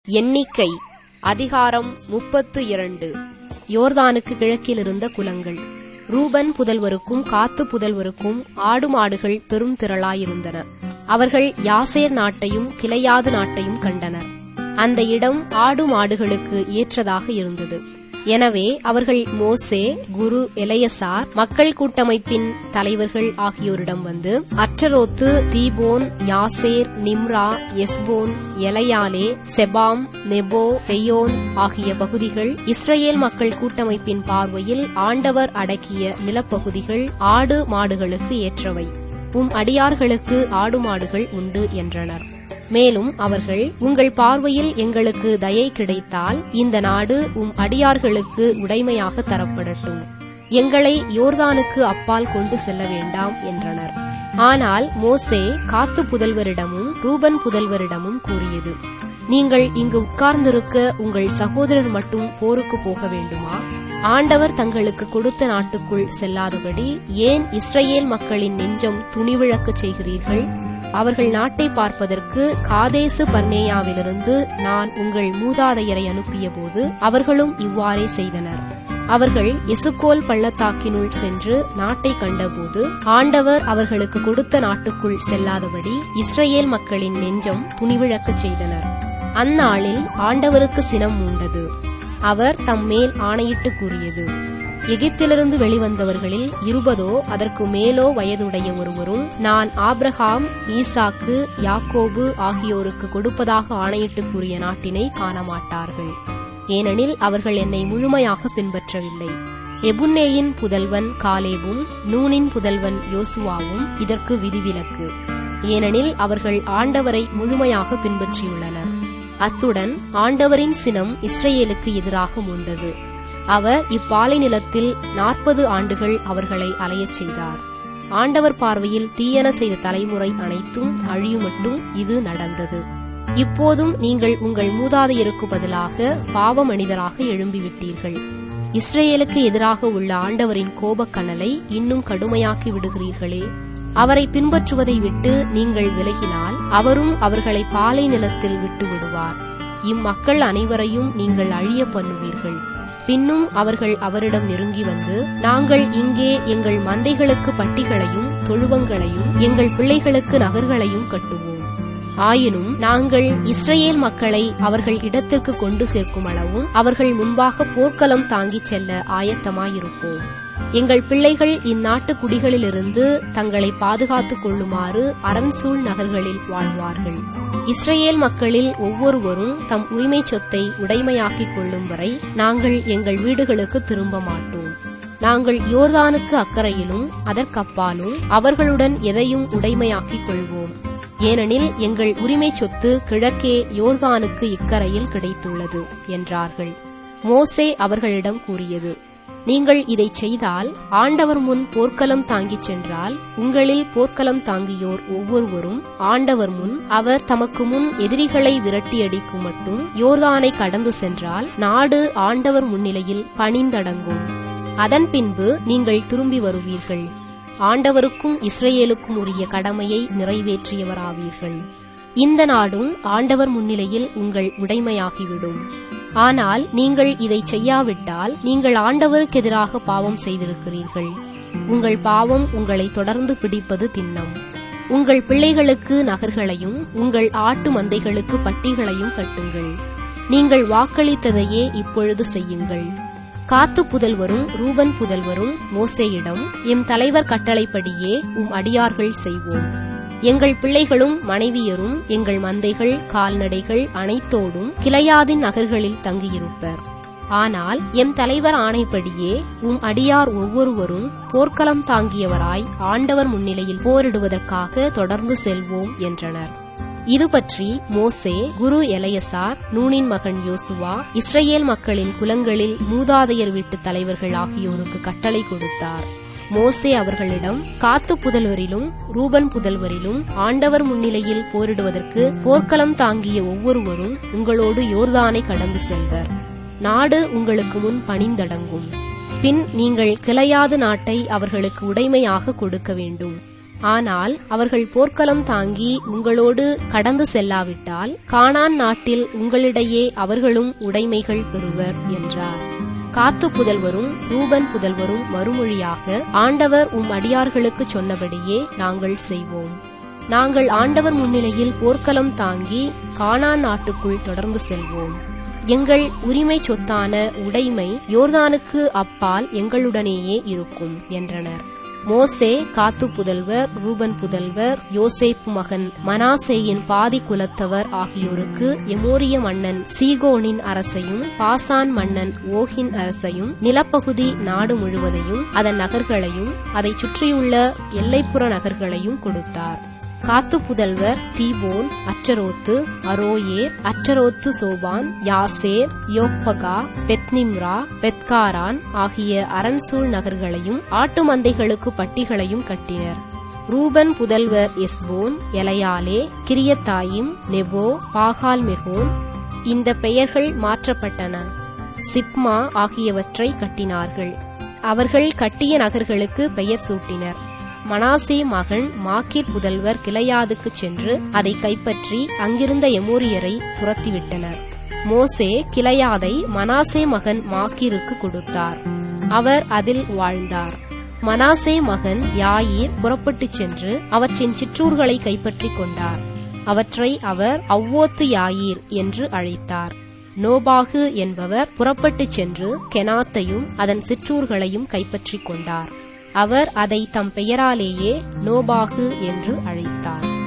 எண்ணிக்கை அதிகாரம் முப்பத்து இரண்டு யோர்தானுக்கு கிழக்கில் இருந்த குலங்கள் ரூபன் புதல்வருக்கும் காத்து புதல்வருக்கும் ஆடு மாடுகள் பெரும் திரளாயிருந்தன அவர்கள் யாசேர் நாட்டையும் கிளையாது நாட்டையும் கண்டனர் அந்த இடம் ஆடு மாடுகளுக்கு ஏற்றதாக இருந்தது எனவே அவர்கள் மோசே குரு எலையசார் மக்கள் கூட்டமைப்பின் தலைவர்கள் ஆகியோரிடம் வந்து அற்றரோத்து தீபோன் யாசேர் நிம்ரா எஸ்போன் எலையாலே செபாம் நெபோ பெயோன் ஆகிய பகுதிகள் இஸ்ரேல் மக்கள் கூட்டமைப்பின் பார்வையில் ஆண்டவர் அடக்கிய நிலப்பகுதிகள் ஆடு மாடுகளுக்கு ஏற்றவை உம் அடியார்களுக்கு ஆடு மாடுகள் உண்டு என்றனர் மேலும் அவர்கள் உங்கள் பார்வையில் எங்களுக்கு தயை கிடைத்தால் இந்த நாடு உம் அடியார்களுக்கு உடைமையாக தரப்படட்டும் எங்களை யோர்தானுக்கு அப்பால் கொண்டு செல்ல வேண்டாம் என்றனர் ஆனால் மோசே காத்து புதல்வரிடமும் ரூபன் புதல்வரிடமும் கூறியது நீங்கள் இங்கு உட்கார்ந்திருக்க உங்கள் சகோதரர் மட்டும் போருக்கு போக வேண்டுமா ஆண்டவர் தங்களுக்கு கொடுத்த நாட்டுக்குள் செல்லாதபடி ஏன் இஸ்ரேல் மக்களின் நெஞ்சம் துணிவிழக்கச் செய்கிறீர்கள் அவர்கள் நாட்டை பார்ப்பதற்கு காதேசு பர்னேயாவிலிருந்து நான் உங்கள் மூதாதையரை அனுப்பியபோது அவர்களும் இவ்வாறே செய்தனர் அவர்கள் எசுக்கோல் பள்ளத்தாக்கினுள் சென்று நாட்டை கண்டபோது ஆண்டவர் அவர்களுக்கு கொடுத்த நாட்டுக்குள் செல்லாதபடி இஸ்ரேல் மக்களின் நெஞ்சம் துணிவிழக்கச் செய்தனர் அந்நாளில் ஆண்டவருக்கு சினம் மூண்டது அவர் தம் மேல் ஆணையிட்டு கூறியது எகிப்திலிருந்து வெளிவந்தவர்களில் இருபதோ அதற்கு மேலோ வயதுடைய ஒருவரும் நான் ஆப்ரஹாம் ஈசாக்கு யாக்கோபு ஆகியோருக்கு கொடுப்பதாக ஆணையிட்டு கூறிய நாட்டினை காணமாட்டார்கள் ஏனெனில் அவர்கள் என்னை முழுமையாக பின்பற்றவில்லை எபுன்னேயின் புதல்வன் காலேபும் நூனின் புதல்வன் யோசுவாவும் இதற்கு விதிவிலக்கு ஏனெனில் அவர்கள் ஆண்டவரை முழுமையாக பின்பற்றியுள்ளனர் அத்துடன் ஆண்டவரின் சினம் இஸ்ரேலுக்கு எதிராக மூண்டது அவர் இப்பாலை நிலத்தில் நாற்பது ஆண்டுகள் அவர்களை அலையச் செய்தார் ஆண்டவர் பார்வையில் தீயன செய்த தலைமுறை அனைத்தும் அழியுமட்டும் இது நடந்தது இப்போதும் நீங்கள் உங்கள் மூதாதையருக்கு பதிலாக பாவ மனிதராக எழும்பிவிட்டீர்கள் இஸ்ரேலுக்கு எதிராக உள்ள ஆண்டவரின் கோபக்கனலை இன்னும் கடுமையாக்கி விடுகிறீர்களே அவரை பின்பற்றுவதை விட்டு நீங்கள் விலகினால் அவரும் அவர்களை பாலை நிலத்தில் விட்டு விடுவார் இம்மக்கள் அனைவரையும் நீங்கள் அழிய பண்ணுவீர்கள் பின்னும் அவர்கள் அவரிடம் நெருங்கி வந்து நாங்கள் இங்கே எங்கள் மந்தைகளுக்கு பட்டிகளையும் தொழுவங்களையும் எங்கள் பிள்ளைகளுக்கு நகர்களையும் கட்டுவோம் ஆயினும் நாங்கள் இஸ்ரேல் மக்களை அவர்கள் இடத்திற்கு கொண்டு சேர்க்கும் அளவும் அவர்கள் முன்பாக போர்க்களம் தாங்கிச் செல்ல ஆயத்தமாயிருப்போம் எங்கள் பிள்ளைகள் இந்நாட்டு குடிகளிலிருந்து தங்களை பாதுகாத்துக் கொள்ளுமாறு அரண்சூழ் நகர்களில் வாழ்வார்கள் இஸ்ரேல் மக்களில் ஒவ்வொருவரும் தம் உரிமை சொத்தை உடைமையாக்கிக் கொள்ளும் வரை நாங்கள் எங்கள் வீடுகளுக்கு திரும்ப மாட்டோம் நாங்கள் யோர்தானுக்கு அக்கறையிலும் அதற்கப்பாலும் அவர்களுடன் எதையும் உடைமையாக்கிக் கொள்வோம் ஏனெனில் எங்கள் உரிமை சொத்து கிழக்கே யோர்தானுக்கு இக்கரையில் கிடைத்துள்ளது என்றார்கள் மோசே அவர்களிடம் கூறியது நீங்கள் இதை செய்தால் ஆண்டவர் முன் போர்க்களம் தாங்கிச் சென்றால் உங்களில் போர்க்களம் தாங்கியோர் ஒவ்வொருவரும் ஆண்டவர் முன் அவர் தமக்கு முன் எதிரிகளை விரட்டியடிக்கும் மட்டும் யோர்தானை கடந்து சென்றால் நாடு ஆண்டவர் முன்னிலையில் பணிந்தடங்கும் அதன் பின்பு நீங்கள் திரும்பி வருவீர்கள் ஆண்டவருக்கும் இஸ்ரேலுக்கும் உரிய கடமையை நிறைவேற்றியவராவீர்கள் இந்த நாடும் ஆண்டவர் முன்னிலையில் உங்கள் உடைமையாகிவிடும் ஆனால் நீங்கள் இதை செய்யாவிட்டால் நீங்கள் ஆண்டவருக்கு எதிராக பாவம் செய்திருக்கிறீர்கள் உங்கள் பாவம் உங்களை தொடர்ந்து பிடிப்பது திண்ணம் உங்கள் பிள்ளைகளுக்கு நகர்களையும் உங்கள் ஆட்டு மந்தைகளுக்கு பட்டிகளையும் கட்டுங்கள் நீங்கள் வாக்களித்ததையே இப்பொழுது செய்யுங்கள் காத்து புதல்வரும் ரூபன் புதல்வரும் மோசேயிடம் எம் தலைவர் கட்டளைப்படியே உம் அடியார்கள் செய்வோம் எங்கள் பிள்ளைகளும் மனைவியரும் எங்கள் மந்தைகள் கால்நடைகள் அனைத்தோடும் கிளையாதின் நகர்களில் தங்கியிருப்பர் ஆனால் எம் தலைவர் ஆணைப்படியே உம் அடியார் ஒவ்வொருவரும் போர்க்களம் தாங்கியவராய் ஆண்டவர் முன்னிலையில் போரிடுவதற்காக தொடர்ந்து செல்வோம் என்றனர் இது பற்றி மோசே குரு எலையசார் நூனின் மகன் யோசுவா இஸ்ரேல் மக்களின் குலங்களில் மூதாதையர் வீட்டு தலைவர்கள் ஆகியோருக்கு கட்டளை கொடுத்தார் மோசே அவர்களிடம் காத்து புதல்வரிலும் ரூபன் புதல்வரிலும் ஆண்டவர் முன்னிலையில் போரிடுவதற்கு போர்க்களம் தாங்கிய ஒவ்வொருவரும் உங்களோடு யோர்தானை கடந்து செல்வர் நாடு உங்களுக்கு முன் பணிந்தடங்கும் பின் நீங்கள் கிளையாது நாட்டை அவர்களுக்கு உடைமையாக கொடுக்க வேண்டும் ஆனால் அவர்கள் போர்க்களம் தாங்கி உங்களோடு கடந்து செல்லாவிட்டால் கானான் நாட்டில் உங்களிடையே அவர்களும் உடைமைகள் பெறுவர் என்றார் காத்து புதல்வரும் ரூபன் புதல்வரும் மறுமொழியாக ஆண்டவர் உம் அடியார்களுக்கு சொன்னபடியே நாங்கள் செய்வோம் நாங்கள் ஆண்டவர் முன்னிலையில் போர்க்களம் தாங்கி கானான் நாட்டுக்குள் தொடர்ந்து செல்வோம் எங்கள் உரிமை சொத்தான உடைமை யோர்தானுக்கு அப்பால் எங்களுடனேயே இருக்கும் என்றனர் மோசே காத்து புதல்வர் ரூபன் புதல்வர் யோசேப்பு மகன் மனாசேயின் பாதி குலத்தவர் ஆகியோருக்கு எமோரிய மன்னன் சீகோனின் அரசையும் பாசான் மன்னன் ஓகின் அரசையும் நிலப்பகுதி நாடு முழுவதையும் அதன் நகர்களையும் அதை சுற்றியுள்ள எல்லைப்புற நகர்களையும் கொடுத்தார் காத்து புதல்வர் தீபோன் அற்றரோத்து அரோயேர் அற்றரோத்து சோபான் யாசேர் யோப்பகா பெத்னிம்ரா பெத்காரான் ஆகிய அரண்சூழ் நகர்களையும் ஆட்டு மந்தைகளுக்கு பட்டிகளையும் கட்டினர் ரூபன் புதல்வர் எஸ்போன் எலையாலே கிரியத்தாயிம் நெபோ பாகால் மெகோன் இந்த பெயர்கள் மாற்றப்பட்டன சிப்மா ஆகியவற்றை கட்டினார்கள் அவர்கள் கட்டிய நகர்களுக்கு பெயர் சூட்டினர் மனாசே மகன் மாக்கீர் புதல்வர் கிளையாதுக்கு சென்று அதை கைப்பற்றி அங்கிருந்த எமோரியரை துரத்திவிட்டனர் மோசே கிளையாதை மனாசே மகன் மாக்கீருக்கு கொடுத்தார் அவர் அதில் வாழ்ந்தார் மனாசே மகன் யாயிர் புறப்பட்டுச் சென்று அவற்றின் சிற்றூர்களை கைப்பற்றிக் கொண்டார் அவற்றை அவர் அவ்வோத்து யாயிர் என்று அழைத்தார் நோபாகு என்பவர் புறப்பட்டுச் சென்று கெனாத்தையும் அதன் சிற்றூர்களையும் கைப்பற்றிக் கொண்டார் அவர் அதை தம் பெயராலேயே நோபாகு என்று அழைத்தார்